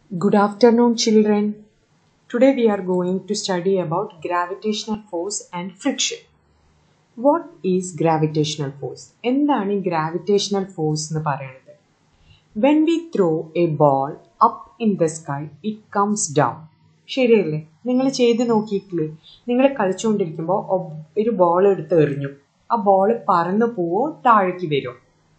Good afternoon, children. Today we are going to study about gravitational force and friction. What is gravitational force? എന്താണ് ഈ gravitational force എന്ന് പറയുന്നത് when we throw a ball up in the sky it comes down ശരിയല്ലേ നിങ്ങൾ ചെയ്ത് നോക്കിയിട്ടില്ലേ നിങ്ങൾ കളിച്ചുകൊണ്ടിരിക്കുമ്പോൾ ഒരു ball എടുത്ത് എറിഞ്ഞു ആ ബോൾ പറന്നു പോവോ താഴേക്ക് വരുമോ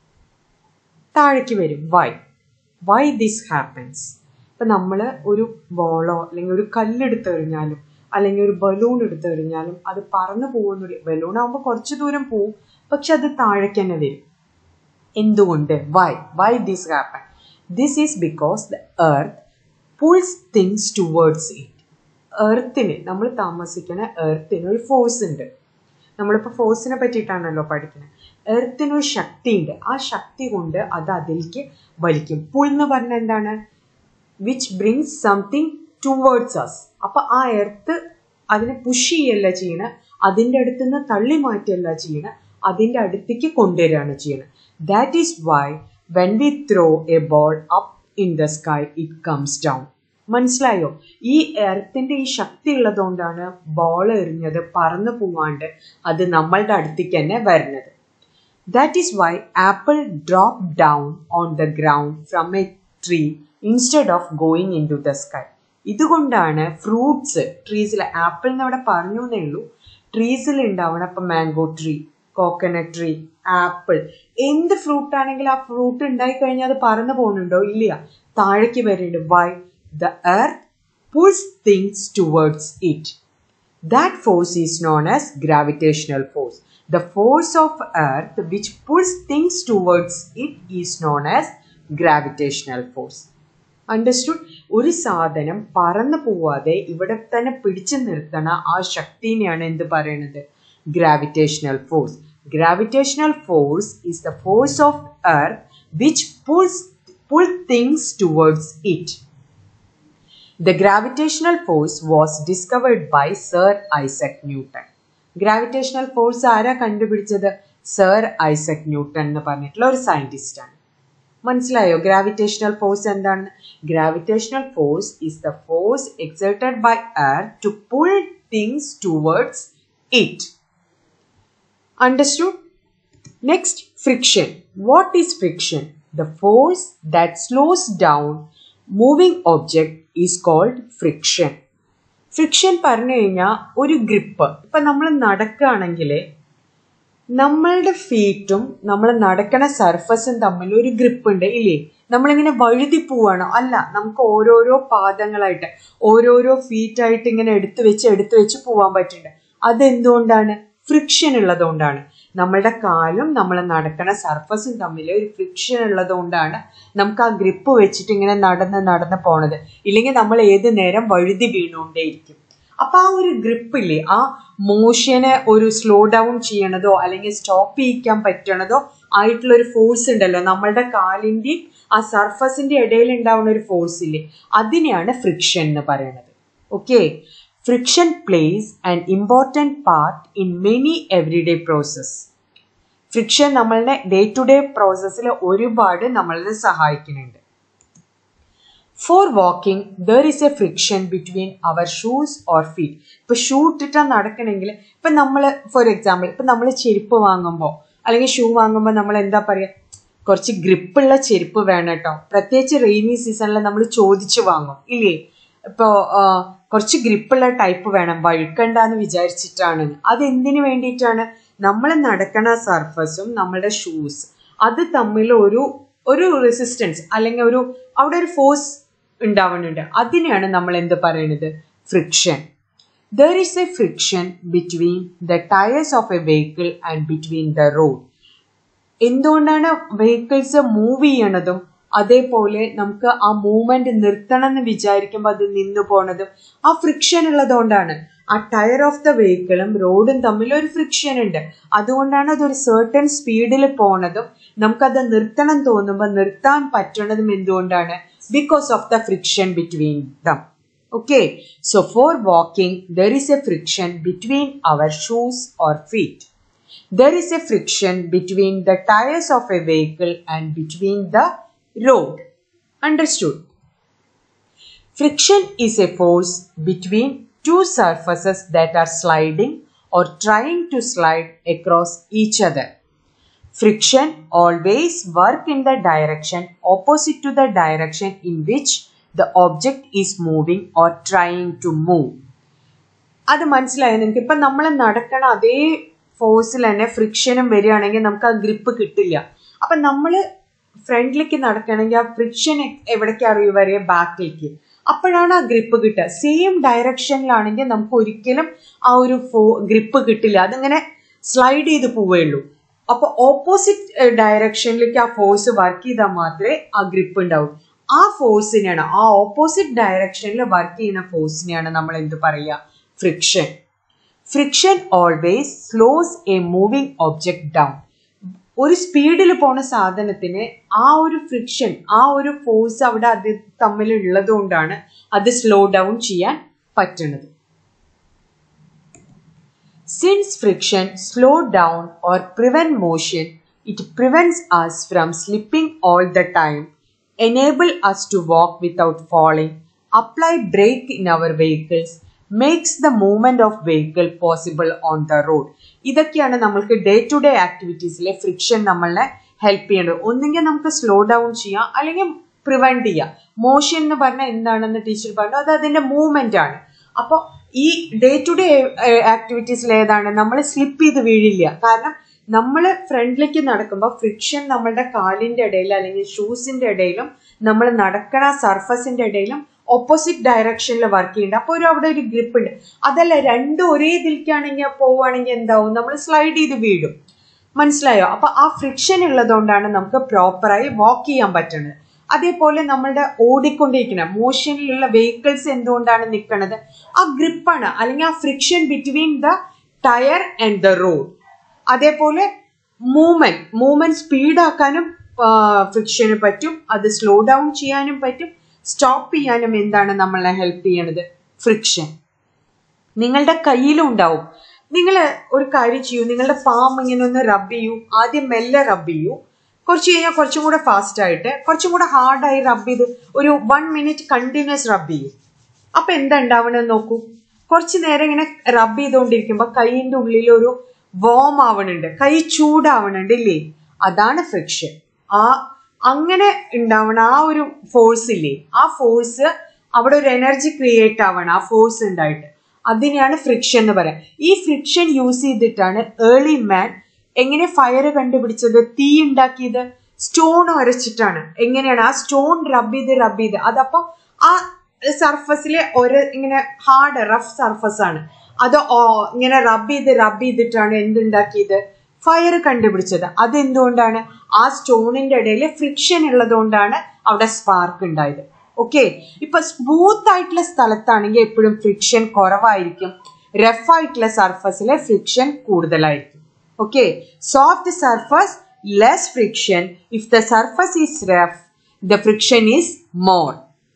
താഴേക്ക് വരും വൈ വൈ ദിസ് ഹാപ്പൻസ് ഇപ്പം നമ്മൾ ഒരു ബോളോ അല്ലെങ്കിൽ ഒരു കല്ലെടുത്ത് എറിഞ്ഞാലും അല്ലെങ്കിൽ ഒരു ബലൂൺ എടുത്ത് എറിഞ്ഞാലും അത് പറന്നു പോകുന്ന ബലൂൺ ആകുമ്പോൾ കുറച്ച് ദൂരം പോവും പക്ഷെ അത് താഴേക്ക് തന്നെ വരും എന്തുകൊണ്ട് why why this happen this is because the earth pulls things towards it എർത്തിന് നമ്മൾ താമസിക്കുന്ന എർത്തിന് ഒരു ഫോഴ്സ് ഉണ്ട് നമ്മളിപ്പോൾ ഫോഴ്സിനെ പറ്റിയിട്ടാണല്ലോ പഠിക്കുന്നത് എർത്തിനൊരു ശക്തിയുണ്ട് ആ ശക്തി കൊണ്ട് അത് അതിലേക്ക് വലിക്കും പുൾ എന്ന് പറഞ്ഞാൽ എന്താണ് which brings something towards us അപ്പൊ ആ എർത്ത് അതിനെ പുഷ് ചെയ്യല്ല ചെയ്യണ അതിൻ്റെ അടുത്ത് നിന്ന് തള്ളി മാറ്റല്ല ചെയ്യണ അതിൻ്റെ അടുത്തേക്ക് കൊണ്ടുവരികയാണ് ചെയ്യണത് that is why when we throw a ball up in the sky it comes down മനസ്സിലായോ ഈ എർത്തിന്റെ ഈ ശക്തി ഉള്ളതുകൊണ്ടാണ് ബോൾ എറിഞ്ഞത് പറന്നു പോവാണ്ട് അത് നമ്മളുടെ അടുത്തേക്ക് തന്നെ വരുന്നത് that is why apple drop down on the ground from a tree instead of going into the sky ഇതുകൊണ്ടാണ് ഫ്രൂട്ട്സ് ട്രീസിൽ ആപ്പിൾ എന്ന് അവിടെ പറഞ്ഞു എന്നേ ഉള്ളൂ ട്രീസിൽ ഉണ്ടാവണം ഇപ്പം mango tree coconut tree apple എന്ത് ഫ്രൂട്ട് ആണെങ്കിലും ആ ഫ്രൂട്ട് ഉണ്ടായി കഴിഞ്ഞാൽ അത് പറന്നു പോകുന്നുണ്ടോ ഇല്ല താഴേക്ക് വരുന്നുണ്ട് why the earth pulls things towards it that force is known as gravitational force the force of earth which pulls things towards it is known as gravitational force understood ഒരു സാധനം പറന്നു പോവാതെ ഇവിടെ തന്നെ പിടിച്ചു നിർത്തണ ആ ശക്തിനെയാണ് എന്ത് പറയുന്നത് gravitational force gravitational force is the force of earth which pulls pull things towards it the gravitational force was discovered by sir Isaac Newton gravitational force ആരാ കണ്ടുപിടിച്ചത് സർ ഐസക് ന്യൂട്ടൺ എന്ന് പറഞ്ഞിട്ടുള്ള ഒരു സയന്റിസ്റ്റ് ആണ് മനസ്സിലായോ ഗ്രാവിറ്റേഷണൽ ഫോഴ്സ് എന്താണ് gravitational force is the force exerted by air to pull things towards it understood next friction what is friction the force that slows down moving object is called friction friction പറഞ്ഞു കഴിഞ്ഞാൽ ഒരു grip ഇപ്പം നമ്മൾ നടക്കുകയാണെങ്കിൽ നമ്മളുടെ ഫീറ്റും നമ്മൾ നടക്കണ സർഫസും തമ്മിൽ ഒരു ഗ്രിപ്പ് ഉണ്ട് ഇല്ലേ നമ്മളിങ്ങനെ വഴുതി പോവാണോ അല്ല നമുക്ക് ഓരോരോ പാദങ്ങളായിട്ട് ഓരോരോ ഫീറ്റായിട്ട് ഇങ്ങനെ എടുത്തു വെച്ച് എടുത്തു വെച്ച് പോവാൻ പറ്റുന്നുണ്ട് അതെന്തുകൊണ്ടാണ് ഫ്രിക്ഷൻ ഉള്ളതുകൊണ്ടാണ് നമ്മളുടെ കാലും നമ്മൾ നടക്കണ സർഫസും തമ്മിൽ ഒരു ഫ്രിക്ഷൻ ഉള്ളതുകൊണ്ടാണ് നമുക്ക് ആ ഗ്രിപ്പ് വെച്ചിട്ട് ഇങ്ങനെ നടന്ന് നടന്ന് പോണത് ഇല്ലെങ്കിൽ നമ്മൾ ഏത് നേരം വഴുതി വീണുകൊണ്ടേയിരിക്കും അപ്പൊ ആ ഒരു ഗ്രിപ്പില്ലേ ആ മോഷനെ ഒരു സ്ലോ ഡൗൺ ചെയ്യണതോ അല്ലെങ്കിൽ സ്റ്റോപ്പ് ചെയ്യിക്കാൻ പറ്റണതോ ആയിട്ടുള്ള ഒരു ഫോഴ്സ് ഉണ്ടല്ലോ നമ്മളുടെ കാലിന്റെ ആ സർഫസിന്റെ ഇടയിൽ ഉണ്ടാവുന്ന ഒരു ഫോഴ്സ് ഇല്ലേ അതിനെയാണ് ഫ്രിക്ഷൻ എന്ന് പറയുന്നത് okay friction plays an important part in many everyday process friction നമ്മളുടെ ഡേ ടു ഡേ പ്രോസസ്സിൽ ഒരുപാട് നമ്മളെ സഹായിക്കുന്നുണ്ട് for walking there is a friction between our shoes or feet ഇപ്പൊ ഷൂ ഇട്ടിട്ടാ നടക്കണമെങ്കിൽ ഇപ്പൊ നമ്മൾ ഫോർ എക്സാമ്പിൾ ഇപ്പൊ നമ്മൾ ചെരുപ്പ് വാങ്ങുമ്പോൾ അല്ലെങ്കിൽ ഷൂ വാങ്ങുമ്പോൾ നമ്മൾ എന്താ പറയുക കുറച്ച് ഗ്രിപ്പുള്ള ചെരുപ്പ് വേണം കേട്ടോ പ്രത്യേകിച്ച് റെയിനി സീസണിൽ നമ്മൾ ചോദിച്ചു വാങ്ങും ഇല്ലേ ഇപ്പോൾ കുറച്ച് ഗ്രിപ്പുള്ള ടൈപ്പ് വേണം വഴുക്കണ്ടെന്ന് വിചാരിച്ചിട്ടാണ് അത് എന്തിനു വേണ്ടിയിട്ടാണ് നമ്മൾ നടക്കണ സർഫസും നമ്മളുടെ ഷൂസ് അത് തമ്മിൽ ഒരു ഒരു റെസിസ്റ്റൻസ് അല്ലെങ്കിൽ ഒരു അവിടെ ഒരു ഫോഴ്സ് ഉണ്ടാവുന്നുണ്ട് അതിനെയാണ് നമ്മൾ എന്ത് പറയുന്നത് friction there is a friction between the tyres of a vehicle and between the road എന്തുകൊണ്ടാണ് വെഹിക്കിൾസ് മൂവ് ചെയ്യണതും അതേപോലെ നമുക്ക് ആ മൂവ്മെന്റ് നിർത്തണം എന്ന് വിചാരിക്കുമ്പോൾ അത് നിന്നു പോണതും ആ ഫ്രിക്ഷൻ ഉള്ളതുകൊണ്ടാണ് ആ ടയർ ഓഫ് ദ വെഹിക്കിളും റോഡും തമ്മിൽ ഒരു ഫ്രിക്ഷൻ ഉണ്ട് അതുകൊണ്ടാണ് അതൊരു സർട്ടൺ സ്പീഡിൽ പോണതും നമുക്കത് നിർത്തണം തോന്നുമ്പോൾ നിർത്താൻ പറ്റണതും എന്തുകൊണ്ടാണ് because of the friction between them okay so for walking there is a friction between our shoes or feet there is a friction between the tires of a vehicle and between the road. Understood? Friction is a force between two surfaces that are sliding or trying to slide across each other. Friction always work in the direction opposite to the direction in which the object is moving or trying to move. അത് മനസ്സിലായോ നിങ്ങൾക്ക് ഇപ്പം നമ്മൾ നടക്കണ അതേ ഫോഴ്സിൽ തന്നെ ഫ്രിക്ഷനും വരികയാണെങ്കിൽ നമുക്ക് ആ ഗ്രിപ്പ് കിട്ടില്ല അപ്പം നമ്മൾ ഫ്രണ്ടിലേക്ക് നടക്കണമെങ്കിൽ ആ ഫ്രിക്ഷൻ എവിടേക്ക് അറിയൂ വരിക ബാക്കിലേക്ക് അപ്പോഴാണ് ആ ഗ്രിപ്പ് കിട്ടുക സെയിം ഡയറക്ഷനിലാണെങ്കിൽ നമുക്ക് ഒരിക്കലും ആ ഒരു ഫോ ഗ്രിപ്പ് കിട്ടില്ല അതിങ്ങനെ സ്ലൈഡ് ചെയ്ത് പോവുകയുള്ളൂ അപ്പൊ ഓപ്പോസിറ്റ് ഡയറക്ഷനിലേക്ക് ആ ഫോഴ്സ് വർക്ക് ചെയ്താൽ മാത്രമേ ആ ഗ്രിപ്പ് ഉണ്ടാവൂ ആ ഫോഴ്സിനെയാണ് ആ ഓപ്പോസിറ്റ് ഡയറക്ഷനിൽ വർക്ക് ചെയ്യുന്ന ഫോഴ്സിനെയാണ് നമ്മൾ എന്ത് പറയുക friction friction always slows a moving object down ഒരു സ്പീഡിൽ പോണ സാധനത്തിന് ആ ഒരു ഫ്രിക്ഷൻ ആ ഒരു ഫോഴ്സ് അവിടെ അത് തമ്മിൽ ഉള്ളത് കൊണ്ടാണ് അത് സ്ലോ ഡൗൺ ചെയ്യാൻ പറ്റുന്നത് since friction slow down or prevent motion it prevents us from slipping all the time enable us to walk without falling, apply brake in our vehicles, makes the movement of vehicle possible on the road. ഇതൊക്കെയാണ് നമ്മൾക്ക് day to day ആക്ടിവിറ്റീസിലെ friction നമ്മളെ help ചെയ്യേണ്ടത് ഒന്നുകിൽ നമുക്ക് slow down ചെയ്യാം അല്ലെങ്കിൽ prevent ചെയ്യാം മോഷൻ എന്ന് പറഞ്ഞാൽ എന്താണെന്ന് ടീച്ചർ പറഞ്ഞു അത് അതിന്റെ മൂവ്മെന്റ് ആണ് അപ്പോൾ ഈ ഡേ ടു ഡേ ആക്ടിവിറ്റീസിൽ ഏതാണ് നമ്മൾ സ്ലിപ്പ് ചെയ്ത് വീഴില്ല കാരണം നമ്മൾ ഫ്രണ്ടിലേക്ക് നടക്കുമ്പോൾ ഫ്രിക്ഷൻ നമ്മളുടെ കാലിന്റെ ഇടയിൽ അല്ലെങ്കിൽ ഷൂസിന്റെ ഇടയിലും നമ്മൾ നടക്കണ സർഫസിന്റെ ഇടയിലും ഓപ്പോസിറ്റ് ഡയറക്ഷനിൽ വർക്ക് ചെയ്യുന്നുണ്ട് അപ്പോൾ ഒരു അവിടെ ഒരു ഗ്രിപ്പ് ഉണ്ട് അതല്ല രണ്ടും ഒരേ ഇതിലേക്കാണെങ്കിൽ പോവുകയാണെങ്കിൽ എന്താവും നമ്മൾ സ്ലൈഡ് ചെയ്ത് വീഴും മനസ്സിലായോ അപ്പൊ ആ ഫ്രിക്ഷൻ ഉള്ളതുകൊണ്ടാണ് നമുക്ക് പ്രോപ്പറായി വാക്ക് ചെയ്യാൻ പറ്റുന്നത് അതേപോലെ നമ്മളുടെ ഓടിക്കൊണ്ടിരിക്കുന്ന മോഷനിലുള്ള വെഹിക്കിൾസ് എന്തുകൊണ്ടാണ് നിൽക്കുന്നത് ആ ഗ്രിപ്പാണ് അല്ലെങ്കിൽ ആ friction between the tyre and the road അതേപോലെ മൂവ്മെന്റ് മൂവ്മെന്റ് സ്പീഡാക്കാനും ഫ്രിക്ഷന് പറ്റും അത് സ്ലോ ഡൗൺ ചെയ്യാനും പറ്റും സ്റ്റോപ്പ് ചെയ്യാനും എന്താണ് നമ്മളെ ഹെൽപ്പ് ചെയ്യണത് ഫ്രിക്ഷൻ നിങ്ങളുടെ കയ്യിലും ഉണ്ടാവും നിങ്ങൾ ഒരു കാര്യം ചെയ്യൂ നിങ്ങളുടെ പാം ഇങ്ങനെ ഒന്ന് റബ്ബ് ചെയ്യൂ ആദ്യം മെല്ലെ റബ്ബ് ചെയ്യൂ കുറച്ച് കഴിഞ്ഞാൽ കുറച്ചും കൂടെ ഫാസ്റ്റ് ആയിട്ട് കുറച്ചും കൂടെ ഹാർഡായി റബ്ബ് ചെയ്ത് ഒരു വൺ മിനിറ്റ് കണ്ടിന്യൂസ് റബ്ബ് ചെയ്യൂ അപ്പൊ എന്താ ഉണ്ടാവണമെന്ന് നോക്കൂ കുറച്ച് നേരം ഇങ്ങനെ റബ്ബ് ചെയ്തുകൊണ്ടിരിക്കുമ്പോൾ കൈയിന്റെ ഉള്ളിൽ ഒരു വോം ആവണുണ്ട് കൈ ചൂടാവണുണ്ട് ഇല്ലേ അതാണ് ഫ്രിക്ഷൻ ആ അങ്ങനെ ഉണ്ടാവണ ആ ഒരു ഫോഴ്സ് ഇല്ലേ ആ ഫോഴ്സ് അവിടെ ഒരു എനർജി ക്രിയേറ്റ് ആവണം ആ ഫോഴ്സ് ഉണ്ടായിട്ട് അതിനെയാണ് ഫ്രിക്ഷൻ എന്ന് പറയാം ഈ ഫ്രിക്ഷൻ യൂസ് ചെയ്തിട്ടാണ് ഏർലി മാൻ എങ്ങനെ ഫയർ കണ്ടുപിടിച്ചത് തീ ഉണ്ടാക്കിയത് സ്റ്റോൺ ഉരച്ചിട്ടാണ് എങ്ങനെയാണ് ആ സ്റ്റോൺ റബ്ബ് ചെയ്ത് റബ്ബ് ചെയ്ത് അതപ്പോ ആ സർഫസിലെ ഒരു ഇങ്ങനെ ഹാർഡ് റഫ് സർഫസ് ആണ് അത് ഇങ്ങനെ റബ്ബ് ചെയ്ത് റബ്ബ് ചെയ്തിട്ടാണ് എന്തുണ്ടാക്കിയത് ഫയർ കണ്ടുപിടിച്ചത് അതെന്തുകൊണ്ടാണ് ആ സ്റ്റോണിന്റെ ഇടയിൽ ഫ്രിക്ഷൻ ഉള്ളതുകൊണ്ടാണ് അവിടെ സ്പാർക്ക് ഉണ്ടായത് ഓക്കെ ഇപ്പൊ സ്മൂത്ത് ആയിട്ടുള്ള സ്ഥലത്താണെങ്കിൽ എപ്പോഴും ഫ്രിക്ഷൻ കുറവായിരിക്കും റഫ് ആയിട്ടുള്ള സർഫസിലെ ഫ്രിക്ഷൻ കൂടുതലായിരിക്കും okay soft surface less friction if the surface is rough the friction is more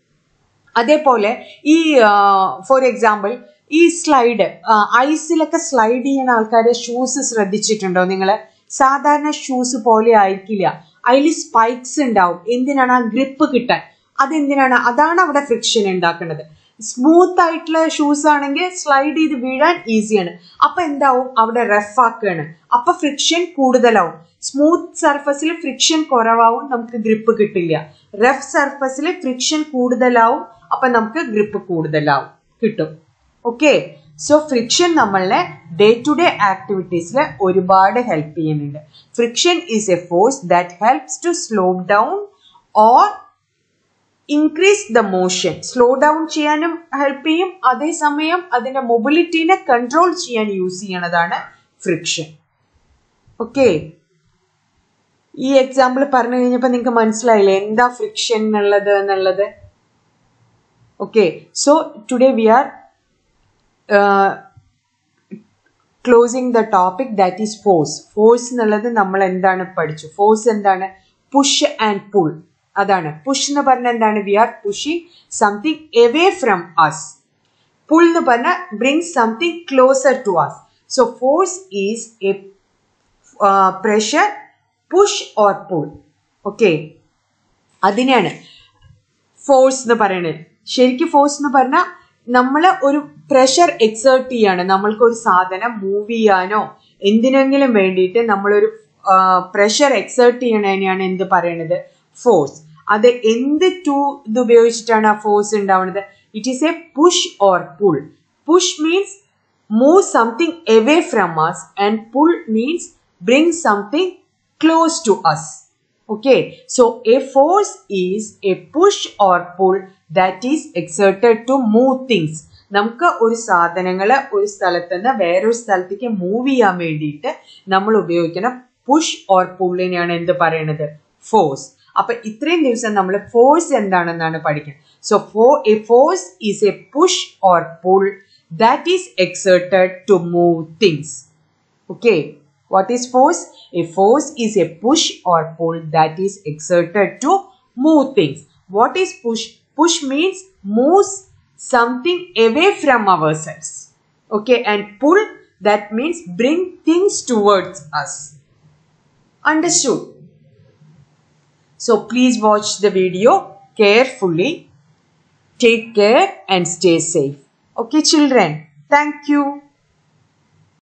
അതേപോലെ ഈ ഫോർ എക്സാമ്പിൾ ഈ സ്ലൈഡ് ഐസിലൊക്കെ സ്ലൈഡ് ചെയ്യുന്ന ആൾക്കാരെ ഷൂസ് ശ്രദ്ധിച്ചിട്ടുണ്ടോ നിങ്ങൾ സാധാരണ ഷൂസ് പോലെ ആയിരിക്കില്ല അതിൽ സ്പൈക്സ് ഉണ്ടാവും എന്തിനാണ് ആ ഗ്രിപ്പ് കിട്ടാൻ അതെന്തിനാണ് അതാണ് അവിടെ ഫ്രിക്ഷൻ ഉണ്ടാക്കുന്നത് സ്മൂത്ത് ആയിട്ടുള്ള ഷൂസ് ആണെങ്കിൽ സ്ലൈഡ് ചെയ്ത് വീഴാൻ ഈസിയാണ് അപ്പൊ എന്താവും അവിടെ റഫ് ആക്കുകയാണ് അപ്പൊ ഫ്രിക്ഷൻ കൂടുതലാവും സ്മൂത്ത് സർഫസിൽ ഫ്രിക്ഷൻ കുറവാവും നമുക്ക് ഗ്രിപ്പ് കിട്ടില്ല റഫ് സർഫസിൽ ഫ്രിക്ഷൻ കൂടുതലാവും അപ്പൊ നമുക്ക് ഗ്രിപ്പ് കൂടുതലാവും കിട്ടും ഓക്കെ സോ ഫ്രിക്ഷൻ നമ്മളെ ഡേ ടു ഡേ ആക്ടിവിറ്റീസിൽ ഒരുപാട് ഹെൽപ്പ് ചെയ്യുന്നുണ്ട് friction is a force that helps to slow down or increase the motion slow down ചെയ്യാനും ഹെൽപ്പ് ചെയ്യും അതേസമയം അതിന്റെ മൊബിലിറ്റീനെ കൺട്രോൾ ചെയ്യാൻ യൂസ് ചെയ്യണതാണ് ഫ്രിക്ഷൻ ഓക്കെ ഈ എക്സാമ്പിൾ പറഞ്ഞു കഴിഞ്ഞപ്പോൾ നിങ്ങൾക്ക് മനസ്സിലായില്ലേ എന്താ ഫ്രിക്ഷൻ എന്നുള്ളത് എന്നുള്ളത് okay so today we are closing the topic that is force force എന്നുള്ളത് നമ്മൾ എന്താണ് പഠിച്ചു ഫോഴ്സ് എന്താണ് പുഷ് ആൻഡ് പുൾ അതാണ് പുഷ് എന്ന് പറഞ്ഞാൽ എന്താണ് we are pushing something away from us pull എന്ന് പറഞ്ഞാൽ bring something closer to us so force is a pressure push or pull okay അതിനെയാണ് ഫോഴ്സ് എന്ന് പറയുന്നത് ശരിക്കും ഫോഴ്സ് എന്ന് പറഞ്ഞാൽ നമ്മൾ ഒരു പ്രഷർ എക്സേർട്ട് ചെയ്യാണ് നമ്മൾക്ക് ഒരു സാധനം മൂവ് ചെയ്യാനോ എന്തിനെങ്കിലും വേണ്ടിയിട്ട് നമ്മളൊരു പ്രഷർ എക്സേർട്ട് ചെയ്യണതിനെയാണ് എന്ത് പറയണത് ഫോഴ്സ് അത് എന്ത് ടു ഇത് ഉപയോഗിച്ചിട്ടാണ് ആ ഫോഴ്സ് ഉണ്ടാവുന്നത് it is a push or pull push means move something away from us and pull means bring something close to us okay so a force is a push or pull that is exerted to move things നമുക്ക് ഒരു സാധനങ്ങൾ ഒരു സ്ഥലത്ത് നിന്ന് വേറൊരു സ്ഥലത്തേക്ക് move ചെയ്യാൻ വേണ്ടിയിട്ട് നമ്മൾ ഉപയോഗിക്കുന്ന പുഷ് ഓർ പുള്ളിനെയാണ് എന്ത് പറയണത് ഫോഴ്സ് അപ്പൊ ഇത്രയും ദിവസം നമ്മൾ ഫോഴ്സ് എന്താണെന്നാണ് പഠിക്കുന്നത് so for a force is a push or pull that is exerted to move things okay What is force? A force is a push or pull that is exerted to move things. What is push? Push means moves something away from ourselves. Okay, and pull that means bring things towards us. Understood? So please watch the video carefully. Take care and stay safe. Okay, children. Thank you.